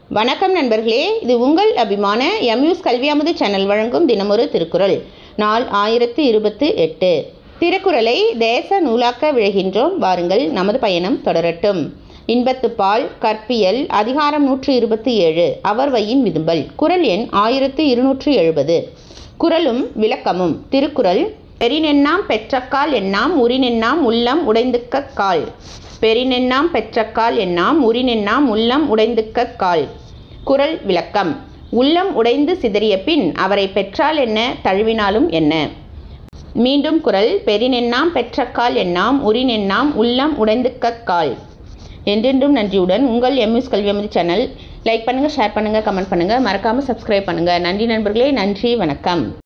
வணக்கம் நண்பர்களே இது உங்கள் அபிமான எம்யூஸ் கல்வியாமது சேனல் வழங்கும் தினமொரு திருக்குறள் நாள் ஆயிரத்து இருபத்து எட்டு திருக்குறளை தேச நூலாக்க விழுகின்றோம் வாருங்கள் நமது பயணம் தொடரட்டும் இன்பத்துப்பால் கற்பியல் அதிகாரம் நூற்று இருபத்தி ஏழு அவர்வையின் விதும்பல் குரல் எண் ஆயிரத்து இருநூற்று எழுபது குரலும் விளக்கமும் திருக்குறள் பெரினெண்ணாம் பெற்றக்கால் எண்ணாம் உரினெண்ணாம் உள்ளம் உடைந்துக்க கால் பெரினெண்ணாம் பெற்றக்கால் எண்ணாம் உரினெண்ணாம் உள்ளம் உடைந்துக்க கால் குரல் விளக்கம் உள்ளம் உடைந்து சிதறிய பின் அவரை பெற்றால் என்ன தழுவினாலும் என்ன மீண்டும் குரல் பெரினெண்ணாம் பெற்றக்கால் எண்ணாம் உரினெண்ணாம் உள்ளம் உடைந்துக்க கால் என்றென்றும் நன்றியுடன் உங்கள் எம்யூஸ் கல்வி அமதி சேனல் லைக் பண்ணுங்கள் ஷேர் பண்ணுங்கள் கமெண்ட் பண்ணுங்கள் மறக்காமல் சப்ஸ்கிரைப் பண்ணுங்கள் நன்றி நண்பர்களே நன்றி வணக்கம்